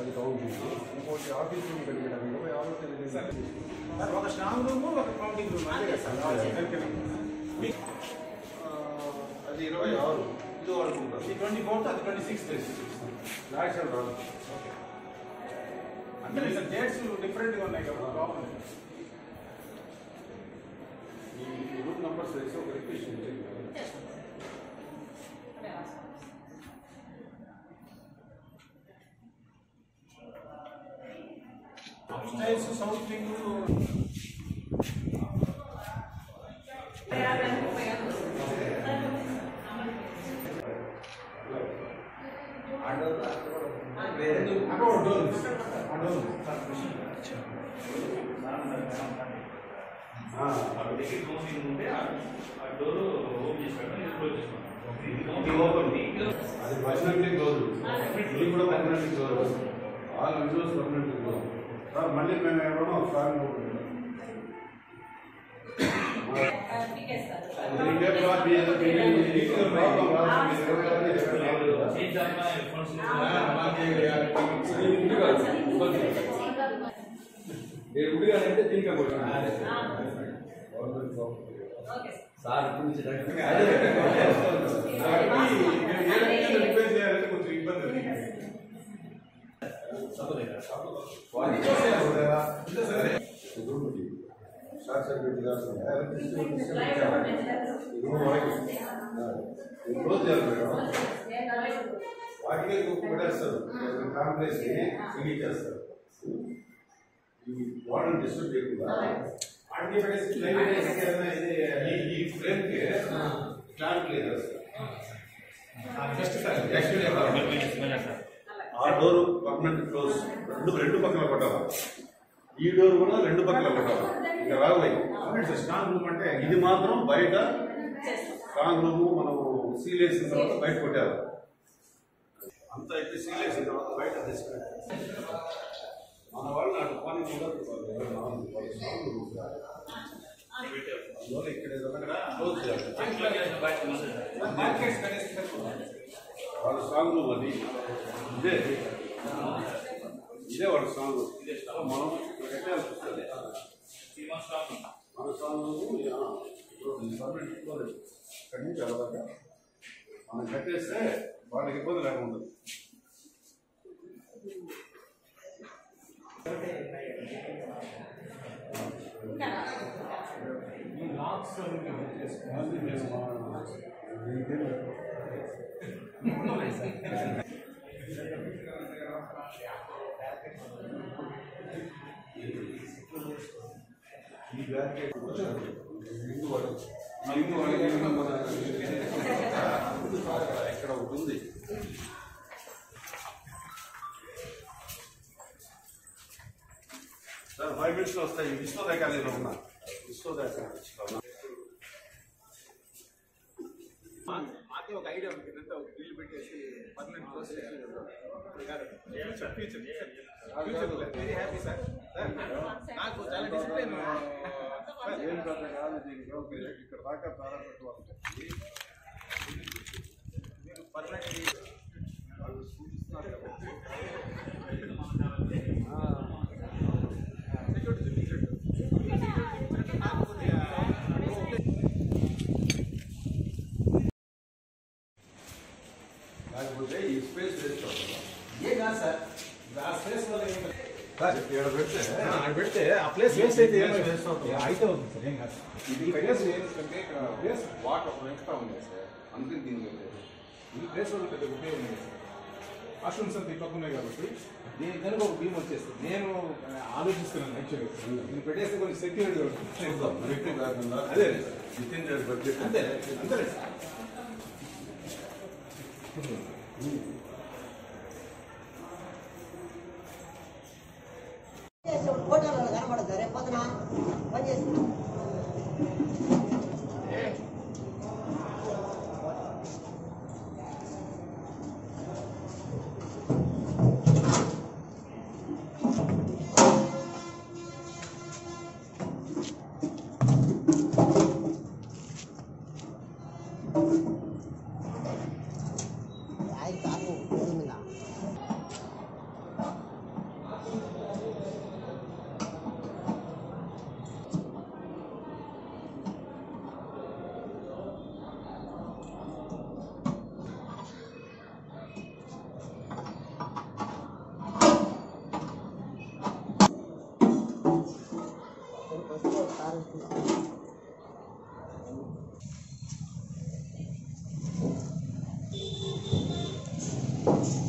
అది కౌంటింగ్ ఇంకోటి office room కనిపించడం ఇరవై ఆరో తేదీ సార్ ఒక స్ట్రాంగ్ రూమ్ ఒక కౌంటింగ్ రూమ్ అంతే కదా సార్ ఆ, అది ఇరవై ఆరు ఇది వాడుకుంటారు ఇది ట్వంటీ ఫోర్త్ అది ట్వంటీ సిక్స్త్ యాక్షన్ రాదు అంటే సార్ డేట్స్ డిఫరెంట్గా ఉన్నాయి కదా ప్రాబ్లం ఈ రూట్ నంబర్స్ వేసి ఒక రిక్వెస్ట్ చేయండి స్టైల్స్ సౌత్ వింగ్ అక్కడ ఒక డోర్ ఉంది సార్. ఆ డోర్ ఉంది. ఆ, అది పర్మనెంట్లీ క్లోజ్ ఇది కూడా permanently close all visuals permanently close sir మళ్ళీ మేము ఎవరో స్ట్రాంగ్ సార్ గురించి రిక్వెస్ట్ చేయాలంటే కొంచెం ఇబ్బంది ఉంది. షార్ట్ సర్క్యూట్ క్లోజ్ చేయాలి మేడం వాటికే పెట్టేస్తారు కాంప్లెక్స్ ఫినిష్ చేస్తారు ఈ వాటర్ డిస్టర్బ్ చేయకుండా వాటిని పెట్టేసి లైన్ పెట్టేసి ఏదైనా ఇది ఈ ఈ ఫ్రేమ్ కి ఫ్లాట్ లేదు జస్ట్ సార్ యాక్చువల్లీ ఆ డోర్ పర్మనెంట్ క్లోజ్ రెండు రెండు పక్కల కొట్టాలి ఈ డోర్ కూడా రెండు పక్కల కొట్టాలి ఇంకా రావాలి అవునండి సార్ స్ట్రాంగ్ రూమ్ అంటే ఇది మాత్రం బయట స్ట్రాంగ్ రూమ్ మనం సీల్ వేసిన తర్వాత బయట కొట్టాలి అంత అయితే సీల్ వేసిన తర్వాత బయట తీసుకెళ్ళాలి మన వాళ్ళు అటు పని కూడా అందువల్ల ఇక్కడ ఏదైనా క్లోజ్ చేయాలి మార్కెట్స్ పెట్టేసి సార్ వాళ్ళ స్ట్రాంగ్ రూమ్ అది ఇదే ఇదే వాళ్ళ స్ట్రాంగ్ రూమ్ మనం ఇక్కడ కట్టాల్సి వస్తుంది మన స్ట్రాంగ్ రూమ్ పర్మనెంట్ క్లోజ్ ఇక్కడి నుంచి వెళ్ళదాకా మనం కట్టేస్తే వాళ్ళకి ఇబ్బంది లేకుండా ఉంటుంది ఈ లాక్స్ ఈ బ్లాకెట్ ఇందు వాడు మా ఇందు వాడికి ఏమైనా మన ఇక్కడ ఒకటి ఉంది సార్ ఫైవ్ మినిట్స్లో వస్తాయి డిస్కో దాకా నేను ఉన్నా డిస్కో దాకా మాకే ఒక ఐడియా ఉంది ఇదంతా ఒక బిల్ పెట్టేసి పర్మనెంట్ క్లోజ్ చేయాలి ఇప్పుడు కాదు future future future very happy sir నాకు చాలా డిసిప్లిన్ ఏం పెద్ద కాదు దీనికి ఓకే ఇక్కడ దాకా ప్రారంభ పెట్టుకోవాలి మీరు పర్మనెంట్ వాళ్ళు సూచిస్తున్నారు కదా సెక్యూరిటీ చూపించండి నాకు కొద్దిగా లేకపోతే ఈ స్పేస్ వేస్ట్ అవుతుంది ఏ కాదు సార్ ఆ స్పేస్ వల్ల ఏం కాదు. సార్ ఇక్కడ పెడితే ఆ, ఆడ పెడితే ఆ ప్లేస్ వేస్ట్ అయితే ఏం Place waste అవుతుంది. అయితే అవుతుంది సార్ ఏం కాదు ఇది ప్లేస్ ఏంటంటే ఇక్కడ వాటర్ ఒక ఎక్స్ట్రా ఉంది సార్ అందుకని దీనికి పెట్టారు. ఈ ప్లేస్ వల్ల పెద్ద ఉపయోగం లేదు సార్ వాష్రూమ్స్ అంతా ఈ పక్క ఉన్నాయి కాబట్టి దీని కనుక ఒక భీమ్ వచ్చేస్తుంది నేను ఆ, ఆలోచిస్తున్నాను యాక్చువల్గా దీన్ని పెట్టేస్తే కొంచెం సెక్యూరిటీ చూద్దాం మరి ఎక్కువ కాకుండా అదే. విత్ ఇన్ దట్ బడ్జెట్ అంతే అంతే సార్ ఫోటోలో కనపడదు రేపు పొద్దున పని చేస్తున్నా ఆయన కాదు సార్